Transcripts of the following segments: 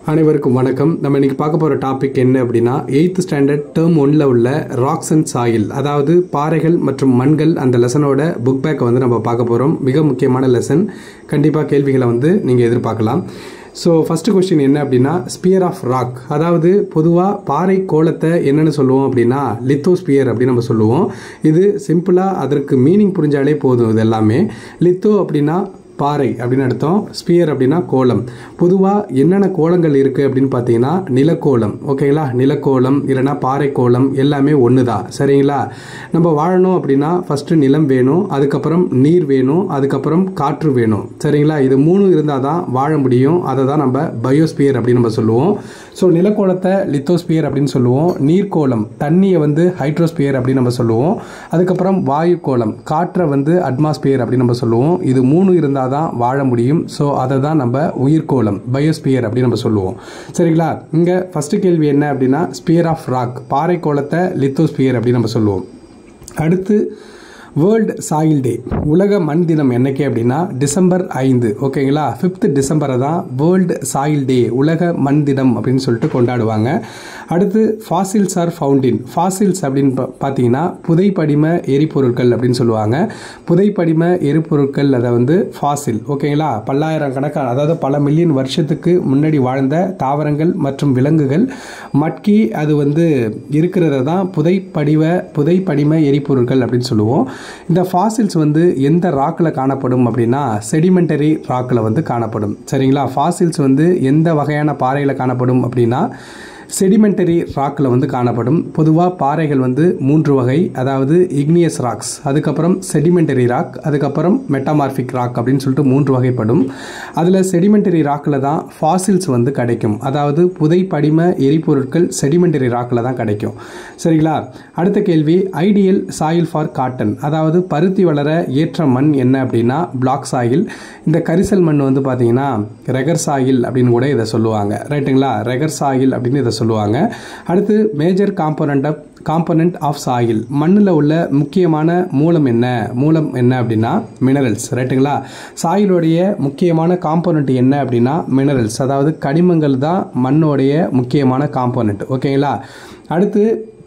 அனைவருக்கும் வணக்கம் நம்ம இன்னைக்கு பார்க்க போகிற டாபிக் என்ன அப்படின்னா எயித்து ஸ்டாண்டர்ட் டேர்ம் ஒன்ல உள்ள ராக்ஸ் அண்ட் சாயில் அதாவது பாறைகள் மற்றும் மண்கள் அந்த லெசனோட புக் பேக்கை வந்து நம்ம பார்க்க போகிறோம் மிக முக்கியமான லெசன் கண்டிப்பாக கேள்விகளை வந்து நீங்கள் எதிர்பார்க்கலாம் ஸோ ஃபஸ்ட்டு கொஸ்டின் என்ன அப்படின்னா ஸ்பியர் ஆஃப் ராக் அதாவது பொதுவாக பாறை கோலத்தை என்னென்னு சொல்லுவோம் அப்படின்னா லித்தோஸ்பியர் அப்படின்னு நம்ம சொல்லுவோம் இது சிம்பிளாக அதற்கு மீனிங் புரிஞ்சாலே போதும் இது எல்லாமே லித்தோ அப்படின்னா பாறை அப்படின்னு அர்த்தம் ஸ்பியர் அப்படின்னா கோலம் பொதுவாக என்னென்ன கோலங்கள் இருக்குது அப்படின்னு பார்த்தீங்கன்னா நிலக்கோலம் ஓகேங்களா நிலக்கோலம் இல்லைன்னா பாறை கோலம் எல்லாமே ஒன்று தான் சரிங்களா நம்ம வாழணும் அப்படின்னா ஃபஸ்ட்டு நிலம் வேணும் அதுக்கப்புறம் நீர் வேணும் அதுக்கப்புறம் காற்று வேணும் சரிங்களா இது மூணு இருந்தால் தான் வாழ முடியும் அதை தான் நம்ம பயோஸ்பியர் அப்படின்னு நம்ம சொல்லுவோம் ஸோ நிலக்கோலத்தை லித்தோஸ்பியர் அப்படின்னு சொல்லுவோம் நீர்க்கோலம் தண்ணியை வந்து ஹைட்ரோஸ்பியர் அப்படின்னு நம்ம சொல்லுவோம் அதுக்கப்புறம் வாயு கோலம் காற்றை வந்து அட்மாஸ்பியர் அப்படின்னு நம்ம சொல்லுவோம் இது மூணு இருந்தால் தான் வாழ முடியும் ஸோ அதை தான் நம்ம உயிர்கோளம் பயோஸ்பியர் அப்படின்னு நம்ம சொல்லுவோம் சரிங்களா இங்கே ஃபஸ்ட்டு கேள்வி என்ன அப்படின்னா ஸ்பியர் ஆஃப் ராக் பாறை கோலத்தை லித்தோஸ்பியர் அப்படின்னு நம்ம சொல்லுவோம் அடுத்து வேர்ல்டு சாயில் டே உலக மண் தினம் என்னைக்கு அப்படின்னா டிசம்பர் ஐந்து ஓகேங்களா ஃபிஃப்த் டிசம்பரை தான் வேர்ல்டு சாயில் டே உலக மண் தினம் அப்படின்னு சொல்லிட்டு கொண்டாடுவாங்க அடுத்து ஃபாசில்ஸ் ஆர் ஃபவுண்டின் ஃபாசில்ஸ் அப்படின்னு பா- பார்த்தீங்கன்னா புதைப்படிம எரிபொருட்கள் அப்படின்னு சொல்லுவாங்க புதைப்படிம எரிபொருட்கள் அதை வந்து ஃபாசில் ஓகேங்களா பல்லாயிரம் கணக்கான அதாவது பல மில்லியன் வருஷத்துக்கு முன்னாடி வாழ்ந்த தாவரங்கள் மற்றும் விலங்குகள் மட்கி அது வந்து இருக்கிறத தான் புதைப்படிவ புதைப்படிம எரிபொருட்கள் அப்படின்னு சொல்லுவோம் இந்த ஃபாசில்ஸ் வந்து எந்த ராக்கில் காணப்படும் அப்படின்னா செடிமெண்டரி ராக்கில் வந்து காணப்படும் சரிங்களா ஃபாசில்ஸ் வந்து எந்த வகையான பாறையில் காணப்படும் அப்படின்னா செடிமெண்டரி ராக்கில் வந்து காணப்படும் பொதுவாக பாறைகள் வந்து மூன்று வகை அதாவது இக்னியஸ் ராக்ஸ் அதுக்கப்புறம் செடிமெண்டரி ராக் அதுக்கப்புறம் மெட்டாமார்பிக் ராக் அப்படின்னு சொல்லிட்டு மூன்று வகைப்படும் அதில் செடிமெண்டரி ராக்கில் தான் ஃபாசில்ஸ் வந்து கிடைக்கும் அதாவது புதை படிம எரிபொருட்கள் செடிமெண்டரி ராக்கில் தான் கிடைக்கும் சரிங்களா அடுத்த கேள்வி ஐடியல் சாயில் ஃபார் காட்டன் அதாவது பருத்தி வளர ஏற்ற மண் என்ன அப்படின்னா பிளாக் சாயில் இந்த கரிசல் மண் வந்து பார்த்தீங்கன்னா ரெகர் சாயில் அப்படின்னு கூட இதை சொல்லுவாங்க ரைட்டுங்களா ரெகர் சாயில் அப்படின்னு இதை சொல்லுவாங்க அடுத்து major component of component of soil மண்ணில் உள்ள முக்கியமான மூலம் என்ன மூலம் என்ன அப்படின்னா மினரல்ஸ் ரைட்டுங்களா சாயிலுடைய முக்கியமான காம்போனண்ட் என்ன அப்படின்னா மினரல்ஸ் அதாவது கனிமங்கள் தான் மண்ணோடைய முக்கியமான காம்போனண்ட் ஓகேங்களா அடுத்து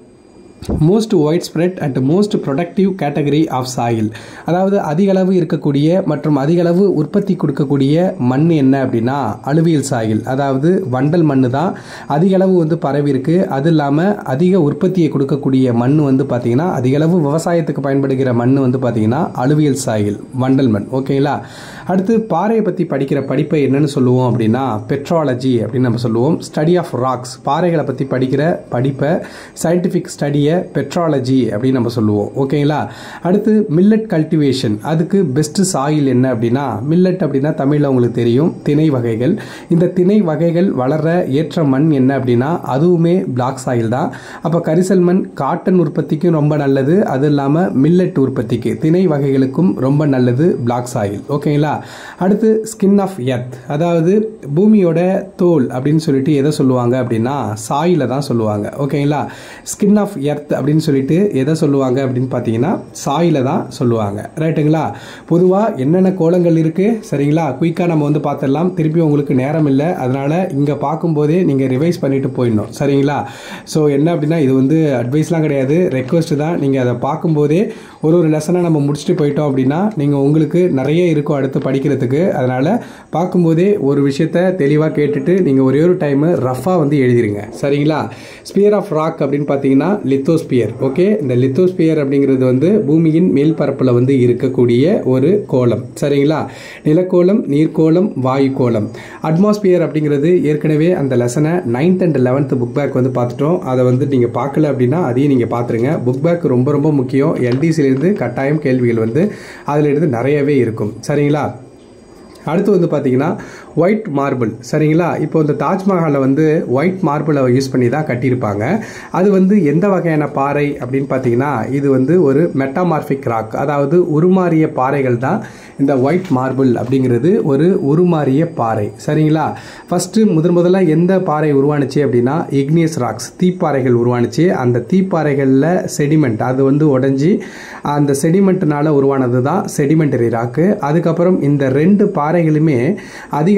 most widespread and most productive category of soil அதாவது அதிக அளவு இருக்கக்கூடிய மற்றும் அதிக அளவு உற்பத்தி கொடுக்கக்கூடிய மண் என்ன அப்படின்னா அலுவியல் சாயில் அதாவது வண்டல் மண் தான் அதிக அளவு வந்து பரவி இருக்கு அது இல்லாமல் அதிக உற்பத்தியை கொடுக்கக்கூடிய மண் வந்து பார்த்தீங்கன்னா அதிக அளவு விவசாயத்துக்கு பயன்படுகிற மண் வந்து பார்த்தீங்கன்னா அலுவியல் சாயில் வண்டல் மண் ஓகேங்களா அடுத்து பாறையை பற்றி படிக்கிற படிப்பை என்னன்னு சொல்லுவோம் அப்படின்னா பெட்ராலஜி அப்படின்னு நம்ம சொல்லுவோம் ஸ்டடி ஆஃப் ராக்ஸ் பாறைகளை பற்றி படிக்கிற படிப்பை சயின்டிஃபிக் ஸ்டடியை பெட்ராலஜி அப்படின்னு நம்ம சொல்லுவோம் ஓகேங்களா அடுத்து மில்லட் கல்டிவேஷன் அதுக்கு பெஸ்ட் சாயில் என்ன அப்படின்னா மில்லட் அப்படின்னா தமிழில் உங்களுக்கு தெரியும் திணை வகைகள் இந்த திணை வகைகள் வளர ஏற்ற மண் என்ன அப்படின்னா அதுவுமே பிளாக் சாயில் தான் அப்போ கரிசல் மண் காட்டன் உற்பத்திக்கும் ரொம்ப நல்லது அது இல்லாமல் மில்லட் உற்பத்திக்கு திணை வகைகளுக்கும் ரொம்ப நல்லது பிளாக் சாயில் ஓகேங்களா அடுத்து ஸ்கின் ஆஃப் எர்த் அதாவது பூமியோட தோல் அப்படின்னு சொல்லிட்டு எதை சொல்லுவாங்க அப்படின்னா சாயில தான் சொல்லுவாங்க ஓகேங்களா ஸ்கின் ஆஃப் எர்த் அப்படின்னு சொல்லிட்டு எதை சொல்லுவாங்க அப்படின்னு பார்த்தீங்கன்னா சாயில தான் சொல்லுவாங்க ரைட்டுங்களா பொதுவாக என்னென்ன கோலங்கள் இருக்குது சரிங்களா குயிக்காக நம்ம வந்து பார்த்துடலாம் திருப்பி உங்களுக்கு நேரம் இல்லை அதனால் இங்கே பார்க்கும்போதே நீங்கள் ரிவைஸ் பண்ணிட்டு போயிடணும் சரிங்களா ஸோ என்ன அப்படின்னா இது வந்து அட்வைஸ்லாம் கிடையாது ரெக்வஸ்ட் தான் நீங்கள் அதை பார்க்கும்போதே ஒரு ஒரு லெசனை நம்ம முடிச்சுட்டு போயிட்டோம் அப்படின்னா நீங்கள் உங்களுக்கு நிறைய இருக்கும் அடுத்து படிக்கிறதுக்கு அதனால் பார்க்கும்போதே ஒரு விஷயத்த தெளிவாக கேட்டுட்டு நீங்கள் ஒரே ஒரு டைமு ரஃபாக வந்து எழுதிருங்க சரிங்களா ஸ்பியர் ஆஃப் ராக் அப்படின்னு பார்த்தீங்கன்னா லித்தோஸ்பியர் ஓகே இந்த லித்தோஸ்பியர் அப்படிங்கிறது வந்து பூமியின் மேல் பரப்பில் வந்து இருக்கக்கூடிய ஒரு கோலம் சரிங்களா நிலக்கோலம் நீர்க்கோலம் வாயு கோலம் அட்மாஸ்பியர் அப்படிங்கிறது ஏற்கனவே அந்த லெசனை ninth and eleventh book back வந்து பார்த்துட்டோம் அதை வந்து நீங்கள் பார்க்கல அப்படின்னா அதையும் நீங்கள் பார்த்துருங்க புக் பேக் ரொம்ப ரொம்ப முக்கியம் எல்டிசிலேருந்து கட்டாயம் கேள்விகள் வந்து அதிலிருந்து நிறையவே இருக்கும் சரிங்களா அடுத்து வந்து பார்த்தீங்கன்னா ஒயிட் மார்பிள் சரிங்களா இப்போ இந்த தாஜ்மஹாலை வந்து ஒயிட் மார்பிளை யூஸ் பண்ணி தான் கட்டியிருப்பாங்க அது வந்து எந்த வகையான பாறை அப்படின்னு பார்த்தீங்கன்னா இது வந்து ஒரு மெட்டாமார்பிக் ராக் அதாவது உருமாறிய பாறைகள் தான் இந்த ஒயிட் மார்பிள் அப்படிங்கிறது ஒரு உருமாறிய பாறை சரிங்களா ஃபஸ்ட்டு முதன் முதல்ல எந்த பாறை உருவானுச்சு அப்படின்னா இக்னியஸ் ராக்ஸ் தீப்பாறைகள் உருவானுச்சு அந்த தீப்பாறைகளில் செடிமெண்ட் அது வந்து உடஞ்சி அந்த செடிமெண்ட்னால உருவானது தான் செடிமெண்டரி ராக்கு அதுக்கப்புறம் இந்த ரெண்டு பாறைகளுமே அதிக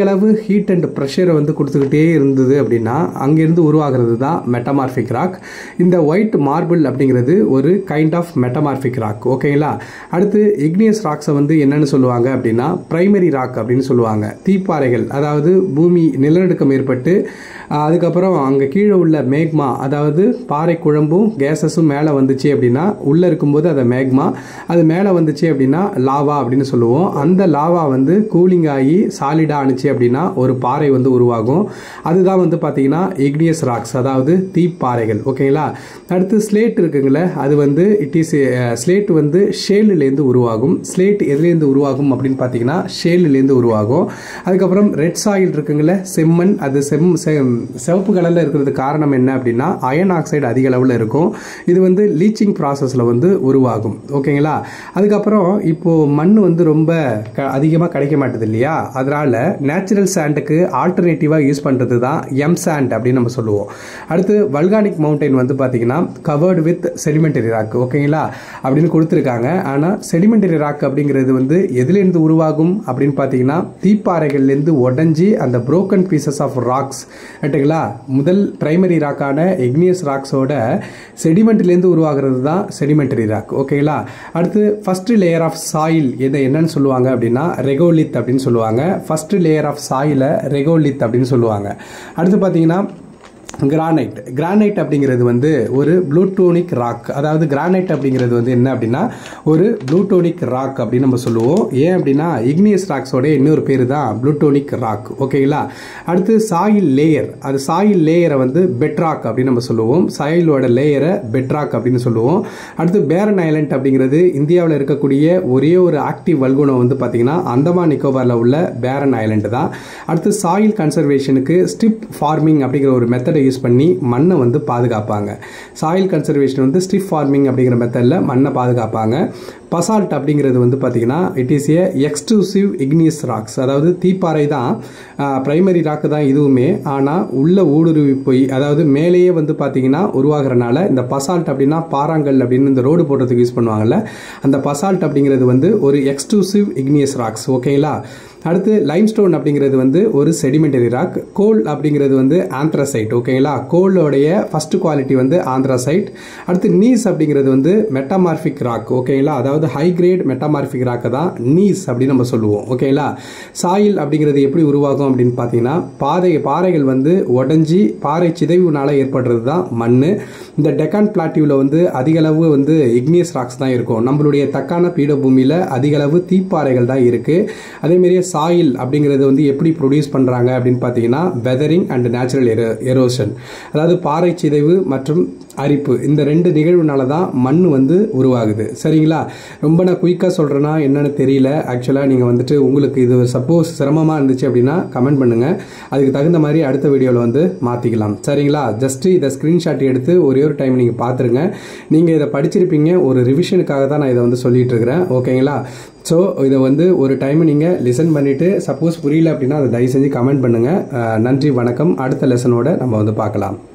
அளவு ஹீட் அண்ட் ப்ரெஷரை வந்து கொடுத்துக்கிட்டே இருந்தது அப்படின்னா அங்கேருந்து உருவாகிறது தான் மெட்டமார்பிக் ராக் இந்த ஒயிட் மார்பிள் அப்படிங்கிறது ஒரு கைண்ட் ஆஃப் மெட்டமார்பிக் ராக் ஓகேங்களா அடுத்து இக்னியஸ் ராக்ஸை வந்து என்னன்னு சொல்லுவாங்க அப்படின்னா பிரைமரி ராக் அப்படின்னு சொல்லுவாங்க தீப்பாறைகள் அதாவது பூமி நிலநடுக்கம் ஏற்பட்டு ஆஹ், அதுக்கப்புறம் அங்கே கீழே உள்ள மேக்மா அதாவது பாறை குழம்பும் கேஸஸும் மேலே வந்துச்சு அப்படின்னா உள்ளே இருக்கும்போது அதை மேக்மா அது மேலே வந்துச்சு அப்படின்னா லாவா அப்படின்னு சொல்லுவோம் அந்த லாவா வந்து கூலிங் ஆகி சாலிடாக ஆணுச்சு அப்படின்னா ஒரு பாறை வந்து உருவாகும் அதுதான் வந்து பார்த்தீங்கன்னா இக்னியஸ் ராக்ஸ் அதாவது தீப்பாறைகள் ஓகேங்களா அடுத்து ஸ்லேட் இருக்குங்களே அது வந்து இட் இஸ் ஸ்லேட் வந்து ஷேலுலேருந்து உருவாகும் ஸ்லேட் எதுலேருந்து உருவாகும் அப்படின்னு பார்த்தீங்கன்னா ஷேலுலேருந்து உருவாகும் அதுக்கப்புறம் ரெட் சாயில் இருக்குங்களே செம்மண் அது செம் செம்- சிவப்பு கலரில் இருக்கிறது காரணம் என்ன அப்படின்னா அயன் ஆக்சைடு அதிக அளவில் இருக்கும் இது வந்து லீச்சிங் ப்ராசஸில் வந்து உருவாகும் ஓகேங்களா அதுக்கப்புறம் இப்போ மண் வந்து ரொம்ப க அதிகமாக கிடைக்க மாட்டுது இல்லையா அதனால நேச்சுரல் சாண்டுக்கு ஆல்டர்னேட்டிவாக யூஸ் பண்ணுறது தான் எம் சாண்ட் அப்படின்னு நம்ம சொல்லுவோம் அடுத்து வல்கானிக் மவுண்டைன் வந்து பார்த்தீங்கன்னா கவர்டு வித் செடிமெண்டரி ராக் ஓகேங்களா அப்படின்னு கொடுத்துருக்காங்க ஆனால் செடிமெண்டரி ராக் அப்படிங்கிறது வந்து எதுலேருந்து உருவாகும் அப்படின்னு பார்த்தீங்கன்னா தீப்பாறைகள்லேருந்து உடஞ்சி அந்த broken பீசஸ் ஆஃப் ராக்ஸ் ரைட்டுங்களா முதல் பிரைமரி ராக்கான இக்னியஸ் ராக்ஸோட செடிமெண்ட்லேருந்து உருவாகிறது தான் செடிமெண்டரி ராக் ஓகேங்களா அடுத்து ஃபர்ஸ்ட் லேயர் ஆஃப் சாயில் எதை என்னன்னு சொல்லுவாங்க அப்படின்னா ரெகோலித் அப்படின்னு சொல்லுவாங்க ஃபர்ஸ்ட் லேயர் ஆஃப் சாயில ரெகோலித் அப்படின்னு சொல்லுவாங்க அடுத்து பார்த்தீங்கன்னா கிரானைட் கிரானைட் அப்படிங்கிறது வந்து ஒரு ப்ளூட்டோனிக் ராக் அதாவது கிரானைட் அப்படிங்கிறது வந்து என்ன அப்படின்னா ஒரு ப்ளூட்டோனிக் ராக் அப்படின்னு நம்ம சொல்லுவோம் ஏன் அப்படின்னா இக்னியஸ் ராக்ஸோட இன்னொரு பேர் தான் ப்ளூட்டோனிக் ராக் ஓகேங்களா அடுத்து சாயில் லேயர் அது சாயில் லேயரை வந்து பெட்ராக் அப்படின்னு நம்ம சொல்லுவோம் சாயிலோட லேயரை பெட்ராக் அப்படின்னு சொல்லுவோம் அடுத்து பேரன் ஐலண்ட் அப்படிங்கிறது இந்தியாவில் இருக்கக்கூடிய ஒரே ஒரு ஆக்டிவ் வல்குணம் வந்து பார்த்தீங்கன்னா அந்தமான் நிக்கோபாரில் உள்ள பேரன் ஐலண்ட் தான் அடுத்து சாயில் கன்சர்வேஷனுக்கு ஸ்டிப் ஃபார்மிங் அப்படிங்கிற ஒரு மெத்தடை யூஸ் பண்ணி மண்ணை வந்து பாதுகாப்பாங்க சாயில் கன்சர்வேஷன் வந்து ஸ்டிப் ஃபார்மிங் அப்படிங்கிற மெத்தடில் மண்ணை பாதுகாப்பாங்க பசால்ட் அப்படிங்கிறது வந்து பார்த்தீங்கன்னா it is a exclusive igneous rocks அதாவது தீப்பாறை தான் பிரைமரி ராக்கு தான் இதுவுமே ஆனால் உள்ள ஊடுருவி போய் அதாவது மேலேயே வந்து பார்த்தீங்கன்னா உருவாகிறனால இந்த பசால்ட் அப்படின்னா பாறாங்கல் அப்படின்னு இந்த ரோடு போடுறதுக்கு யூஸ் பண்ணுவாங்கல்ல அந்த பசால்ட் அப்படிங்கிறது வந்து ஒரு எக்ஸ்க்ளூசிவ் இக்னியஸ் ராக்ஸ் ஓகேங்களா அடுத்து லைம்ஸ்டோன் அப்படிங்கிறது வந்து ஒரு செடிமெண்டரி ராக் கோல் அப்படிங்கிறது வந்து ஆந்த்ரசைட் ஓகேங்களா கோலோடைய ஃபர்ஸ்ட் குவாலிட்டி வந்து ஆந்த்ரசைட் அடுத்து நீஸ் அப்படிங்கிறது வந்து மெட்டாமார்பிக் ராக் ஓகேங்களா அதாவது ஹை கிரேட் மெட்டாமார்பிக் ராக்கை தான் நீஸ் அப்படின்னு நம்ம சொல்லுவோம் ஓகேங்களா சாயில் அப்படிங்கிறது எப்படி உருவாகும் அப்படின்னு பார்த்தீங்கன்னா பாதை பாறைகள் வந்து உடஞ்சி பாறை சிதைவுனால ஏற்படுறது தான் மண் இந்த டெக்கான் பிளாட்டியூவில் வந்து அதிக அளவு வந்து இக்னியஸ் ராக்ஸ் தான் இருக்கும் நம்மளுடைய தக்கான பீடபூமியில் அதிக அளவு தீப்பாறைகள் தான் இருக்கு அதே மாதிரியே சாயில் அப்படிங்கிறது வந்து எப்படி ப்ரொடியூஸ் பண்ணுறாங்க அப்படின்னு பார்த்தீங்கன்னா வெதரிங் அண்ட் நேச்சுரல் எரோஷன் அதாவது பாறை சிதைவு மற்றும் அரிப்பு இந்த ரெண்டு நிகழ்வுனால தான் மண் வந்து உருவாகுது சரிங்களா ரொம்ப நான் குயிக்காக சொல்கிறேன்னா என்னன்னு தெரியல ஆக்சுவலாக நீங்கள் வந்துட்டு உங்களுக்கு இது சப்போஸ் சிரமமாக இருந்துச்சு அப்படின்னா கமெண்ட் பண்ணுங்கள் அதுக்கு தகுந்த மாதிரி அடுத்த வீடியோவில் வந்து மாற்றிக்கலாம் சரிங்களா ஜஸ்ட்டு இதை ஸ்க்ரீன்ஷாட் எடுத்து ஒரே ஒரு டைம் நீங்கள் பார்த்துருங்க நீங்கள் இதை படிச்சிருப்பீங்க ஒரு ரிவிஷனுக்காக தான் நான் இதை வந்து சொல்லிட்டு இருக்கிறேன் ஓகேங்களா ஸோ இதை வந்து ஒரு டைம் நீங்கள் லிசன் பண்ணிவிட்டு சப்போஸ் புரியல அப்படின்னா அதை தயவு செஞ்சு கமெண்ட் பண்ணுங்கள் நன்றி வணக்கம் அடுத்த லெசனோட நம்ம வந்து பார்க்கலாம்